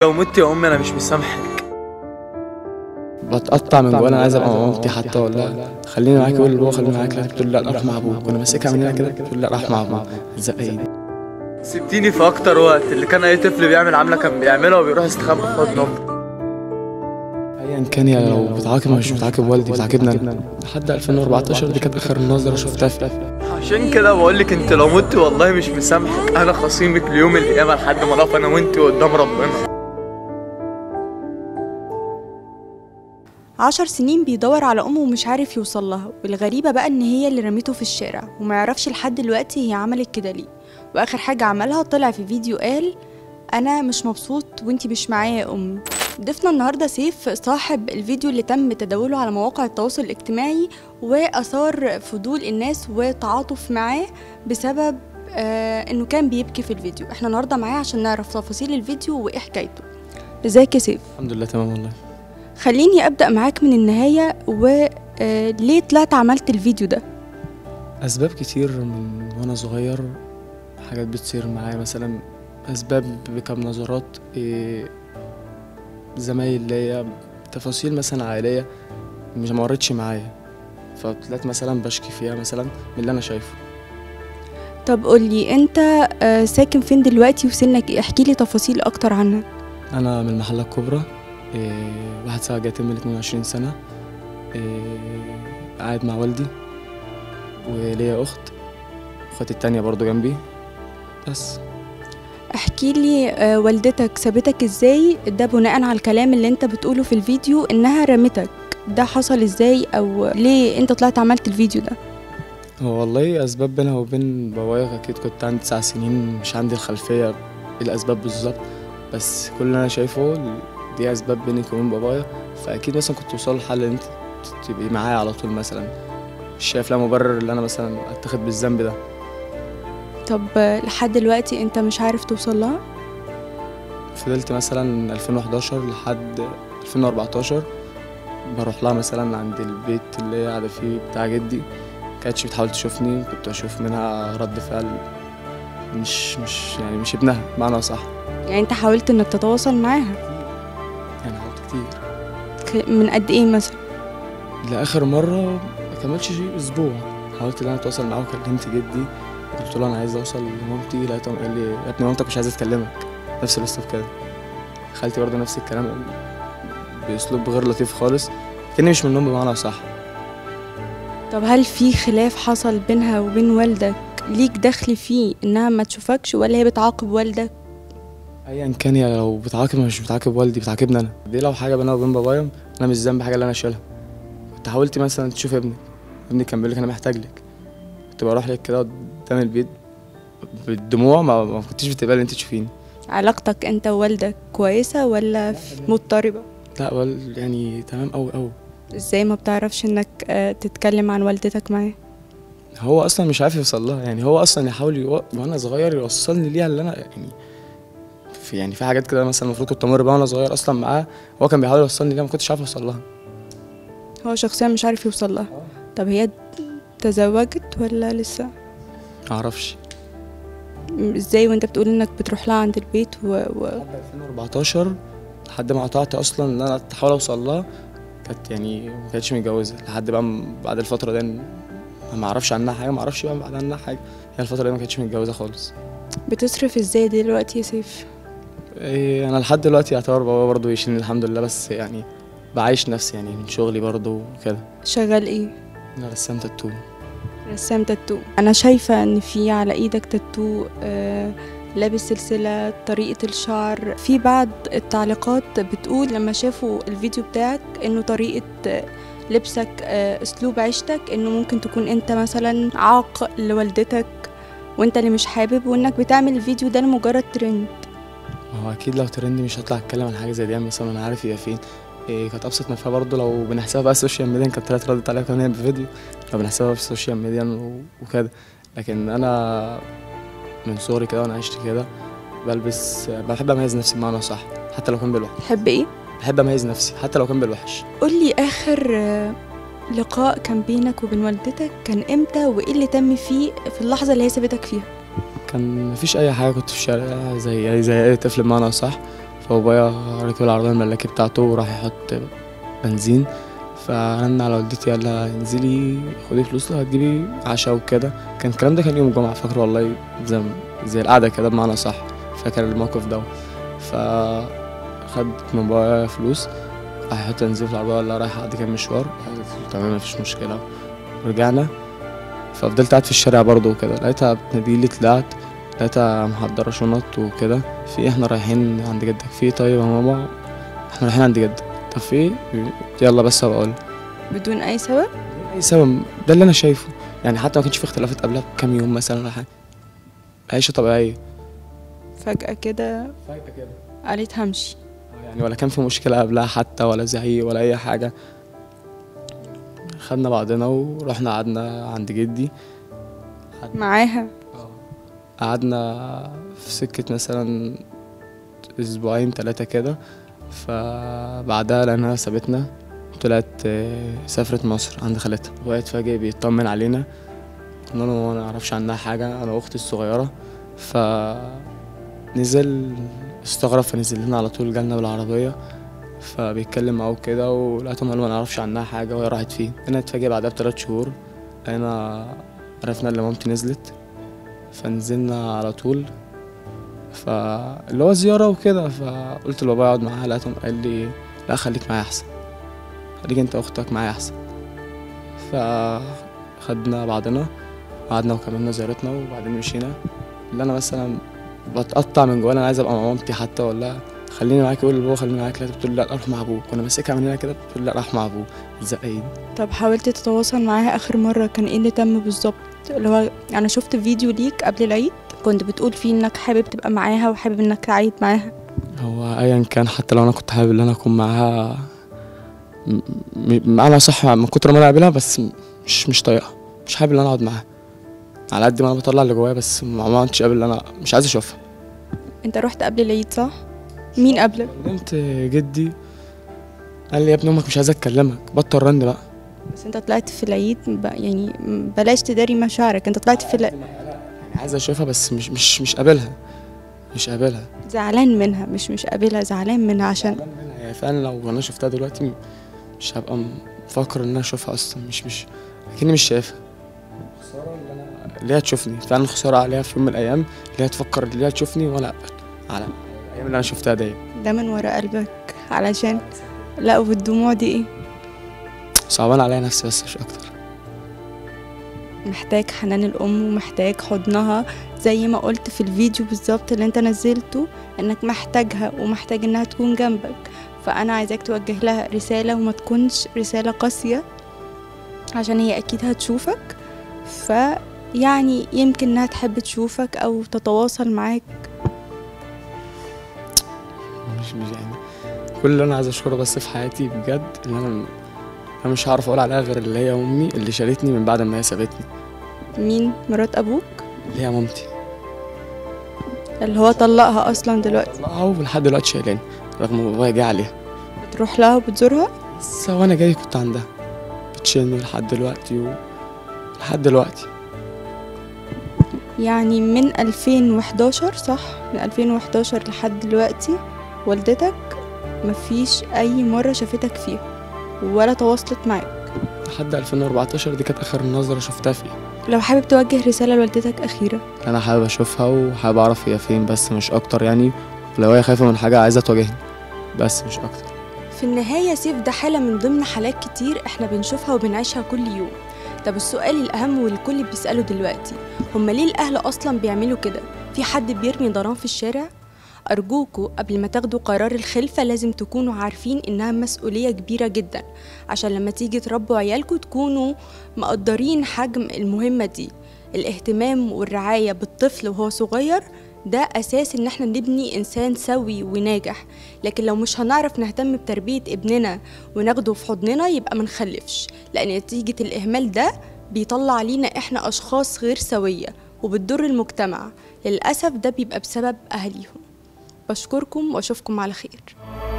لو مت يا امي انا مش مسامحك بتقطع من جوانا انا عايز ابقى مامتي حتى اقول لها خليني معاك يقول له خليني معاك لا تقول لا روح مع ابوك كنا ماسكها من هنا كده تقول لا راح مع ابوك زق ايدي سبتيني في اكتر وقت اللي كان اي طفل بيعمل عمله كان بيعملها وبيروح يستخبى في حضن امه ايا كان يا لو بتعاقب مش بتعاقب والدي بتعاقبنا انا لحد 2014 دي كانت اخر نظره شفتها في عشان كده بقول لك انت لو مت والله مش مسامحك انا خصيمك ليوم القيامه لحد ما اقف انا وانت قدام ربنا عشر سنين بيدور على أمه ومش عارف يوصل لها والغريبة بقى إن هي اللي رميته في الشارع وما يعرفش لحد دلوقتي هي عملت كده ليه وآخر حاجة عملها طلع في فيديو قال أنا مش مبسوط وانتي مش معايا يا أمي ضيفنا النهاردة سيف صاحب الفيديو اللي تم تداوله على مواقع التواصل الاجتماعي وأثار فضول الناس وتعاطف معاه بسبب آه إنه كان بيبكي في الفيديو احنا النهاردة معاه عشان نعرف تفاصيل الفيديو وإيه حكايته ازيك يا سيف الحمد لله تمام والله خليني ابدا معاك من النهايه وليه طلعت عملت الفيديو ده اسباب كتير من وانا صغير حاجات بتصير معايا مثلا اسباب بكم نظرات إيه زمايل ليا تفاصيل مثلا عائليه مش مرتش معايا فطلعت مثلا بشكي فيها مثلا من اللي انا شايفه طب قولي انت آه، ساكن فين دلوقتي وسنك ايه احكي لي تفاصيل اكتر عنك انا من المحله الكبرى إيه واحد ساعه جاي يتم 22 سنه إيه قاعد مع والدي وليا اخت اختي التانية برضو جنبي بس احكي لي آه، والدتك سابتك ازاي ده بناء على الكلام اللي انت بتقوله في الفيديو انها رمتك ده حصل ازاي او ليه انت طلعت عملت الفيديو ده هو والله اسباب بينها وبين بابايا اكيد كنت عندي تسع سنين مش عندي الخلفيه ايه الاسباب بالظبط بس كل اللي انا شايفه دي اسباب بينك وبين بابايا فاكيد مثلا كنت توصل لحل ان انت تبقي معايا على طول مثلا مش شايف لها مبرر ان انا مثلا اتخذ بالذنب ده طب آه، لحد دلوقتي انت مش عارف توصل لها فضلت مثلا 2011 لحد 2014 بروح لها مثلا عند البيت اللي هي قاعدة فيه بتاع جدي كانتش بتحاول تشوفني كنت أشوف منها رد فعل مش مش يعني مش ابنها بمعنى صح يعني انت حاولت انك تتواصل معاها يعني حاولت كتير ك- من قد ايه مثلا لآخر مرة ما كملش شيء أسبوع حاولت إن أنا أتواصل معاه وكلمت جدي قلت له أنا عايز أوصل لمامتي لقيته قال لي يا ابني مامتك مش عايزة تكلمك نفس الأسلوب كده خالتي برضه نفس الكلام بأسلوب غير لطيف خالص كأني مش منهم بمعنى صح طب هل في خلاف حصل بينها وبين والدك ليك دخل فيه انها ما تشوفكش ولا هي بتعاقب والدك ايا كان يا لو بتعاقب مش بتعاقب والدي بتعاقبني انا دي لو حاجه بينها وبين بابايا انا مش ذنب حاجه اللي انا شايلها كنت حاولت مثلا تشوف ابنك ابني كان بيقول لك انا محتاج لك كنت بروح لك كده قدام البيت بالدموع ما, ما كنتش بتقبلي ان انت تشوفيني علاقتك انت ووالدك كويسة ولا مضطربة لا وال يعني تمام قوي قوي ازاي ما بتعرفش انك آه، تتكلم عن والدتك معاه هو اصلا مش عارف يوصل لها يعني هو اصلا يحاول يو... وانا صغير يوصلني ليها اللي انا يعني في يعني في حاجات كده مثلا المفروض كنت امر بيها وانا صغير اصلا معاه هو كان بيحاول يوصلني ليها ما كنتش عارف اوصل لها هو شخصيا مش عارف يوصل لها طب هي تزوجت ولا لسه معرفش م- ازاي وانت بتقول انك بتروح لها عند البيت و... و... لحد 2014 لحد ما قطعت اصلا ان انا احاول اوصل لها كانت يعني ما كانتش متجوزه لحد بقى م- بعد الفتره دي ما ما اعرفش عنها حاجه ما اعرفش بقى بعد عنها حاجه هي الفتره دي ما كانتش متجوزه خالص بتصرف ازاي دلوقتي يا سيف إيه انا لحد دلوقتي يعتبر بابا برضه يشيلني الحمد لله بس يعني بعيش نفسي يعني من شغلي برضه وكده شغال ايه انا رسام تاتو رسام تاتو انا شايفه ان في على ايدك تاتو آه لابس سلسله طريقه الشعر في بعض التعليقات بتقول لما شافوا الفيديو بتاعك انه طريقه آه، لبسك آه، اسلوب عيشتك انه ممكن تكون انت مثلا عاق لوالدتك وانت اللي مش حابب وانك بتعمل الفيديو ده لمجرد ترند هو اكيد لو ترندي مش هطلع اتكلم عن حاجه زي دي مثلا انا عارف هي فين إيه كانت ابسط ما فيها برضه لو بنحسبها بقى السوشيال ميديا كانت طلعت ردت عليها كمان بفيديو لو بنحسبها في السوشيال ميديا و- وكده لكن انا من صغري كده وانا عشت كده بلبس بحب اميز نفسي بمعنى صح حتى لو كان بالوحش تحب ايه بحب اميز نفسي حتى لو كان بالوحش قولي اخر آه، لقاء كان بينك وبين والدتك كان امتى وايه اللي تم فيه في اللحظه اللي هي سابتك فيها كان مفيش اي حاجه كنت في الشارع زي زي اي طفل بمعنى صح فبابايا ركب العربية الملاكي بتاعته وراح يحط بنزين فرن على والدتي قال لها انزلي خدي فلوس لو هتجيبي عشاء وكده كان الكلام ده كان يوم الجمعة فاكره والله زي زي القعدة كده بمعنى صح فاكر الموقف ده فخد من بابايا فلوس راح يحط بنزين في العربية ولا رايح أقضي كام مشوار قالت له تمام مفيش مشكلة ورجعنا ففضلت قاعد في الشارع برضه وكده لقيتها بتناديلي طلعت لقيتها محضرة شنط وكده في إيه؟ احنا رايحين عند جدك في إيه طيب يا ماما احنا رايحين عند جدك طب في إيه؟ يلا بس بقول بدون اي سبب اي سبب ده اللي انا شايفه يعني حتى ما كانش في اختلافات قبلها بكام يوم مثلا ولا حاجه عيشه طبيعيه فجأة كده فجاه كده قالت همشي يعني ولا كان في مشكله قبلها حتى ولا زعيق ولا اي حاجه خدنا بعضنا ورحنا قعدنا عند جدي معاها قعدنا في سكة مثلا أسبوعين تلاتة كده فبعدها لأنها سابتنا طلعت آه، سافرت مصر عند خالتها وقت فجأة بيطمن علينا قلنا له ما نعرفش عنها حاجة أنا وأختي الصغيرة فنزل استغرب فنزل لنا على طول جالنا بالعربية فبيتكلم معاه كده ولقيتهم قالوا ما نعرفش عنها حاجة وهي راحت فين أنا اتفاجئ بعدها بتلات شهور أنا عرفنا إن مامتي نزلت فنزلنا على طول فاللي هو زيارة وكده فقلت لبابا اقعد معاها لقيتهم قال لي لا خليك معايا أحسن خليك أنت وأختك معايا أحسن فخدنا بعضنا قعدنا وكملنا زيارتنا وبعدين مشينا اللي أنا مثلا بتقطع من جوايا أنا عايز أبقى مع مامتي حتى ولا لها خليني معاك يقول لبابا خليني معاك لا بتقول لا روح مع أبوك وأنا ماسكها من هنا كده بتقول لا روح مع أبوك زقين طب حاولت تتواصل معاها اخر مرة كان ايه اللي تم بالظبط اللي هو انا شفت فيديو ليك قبل العيد كنت بتقول فيه انك حابب تبقى معاها وحابب انك تعيد معاها هو ايا كان حتى لو انا كنت حابب ان انا اكون معاها م- م- انا صح من كتر ما انا قابلها بس م- مش مش طايقها مش حابب ان انا اقعد معاها على قد ما انا بطلع اللي جوايا بس ما ما عدتش قابل ان انا مش عايز اشوفها انت رحت قبل العيد صح مين قبلك كلمت جدي قال لي يا ابني امك مش عايزه اكلمك بطل رن بقى بس انت طلعت في العيد ب- يعني بلاش تداري مشاعرك انت طلعت في العيد يعني عايز اشوفها بس مش مش مش قابلها مش قابلها زعلان منها مش مش قابلها زعلان منها عشان يعني فعلا لو انا شفتها دلوقتي مش هبقى مفكر ان انا اشوفها اصلا مش مش اكني مش شايفها خساره اللي انا اللي هي تشوفني فعلا خساره عليها في يوم من الايام اللي هي تفكر اللي هي تشوفني وانا على الايام اللي انا شفتها دي ده من ورا قلبك علشان لا والدموع دي ايه صعبان عليا نفسي بس مش اكتر محتاج حنان الأم ومحتاج حضنها زي ما قلت في الفيديو بالظبط اللي انت نزلته انك محتاجها ومحتاج انها تكون جنبك فأنا عايزاك توجه لها رسالة وما تكونش رسالة قاسية عشان هي أكيد هتشوفك فيعني يمكن انها تحب تشوفك أو تتواصل معاك مش مش يعني كل اللي انا عايز اشكره بس في حياتي بجد ان انا انا مش هعرف اقول عليها غير اللي هي امي اللي شالتني من بعد ما هي سابتني مين مرات أبوك اللي هي مامتي اللي هو طلقها أصلا دلوقتي طلعها ولحد دلوقتي شايلاني رغم ان بابايا جه عليها بتروح لها وبتزورها بس وانا جاي كنت عندها بتشيلني لحد دلوقتي و... لحد دلوقتي يعني من 2011 صح من 2011 لحد دلوقتي والدتك مفيش اي مرة شافتك فيها ولا تواصلت معاك لحد 2014 دي كانت اخر نظرة شفتها فيها لو حابب توجه رسالة لوالدتك أخيرة انا حابب اشوفها وحابب اعرف هي فين بس مش اكتر يعني ولو هي خايفة من حاجة عايزة تواجهني بس مش اكتر في النهاية سيف ده حالة من ضمن حالات كتير احنا بنشوفها وبنعيشها كل يوم طب السؤال الأهم والكل بيسأله دلوقتي هما ليه الأهل أصلا بيعملوا كده؟ في حد بيرمي ضرام في الشارع؟ أرجوكوا قبل ما تاخدوا قرار الخلفة لازم تكونوا عارفين إنها مسؤولية كبيرة جدا عشان لما تيجي تربوا عيالكوا تكونوا مقدرين حجم المهمة دي الاهتمام والرعاية بالطفل وهو صغير ده أساس إن احنا نبني إنسان سوي وناجح لكن لو مش هنعرف نهتم بتربية ابننا وناخده في حضننا يبقى منخلفش لأن نتيجة الإهمال ده بيطلع لينا احنا أشخاص غير سوية وبتضر المجتمع للأسف ده بيبقى بسبب أهاليهم بشكركم وأشوفكم على خير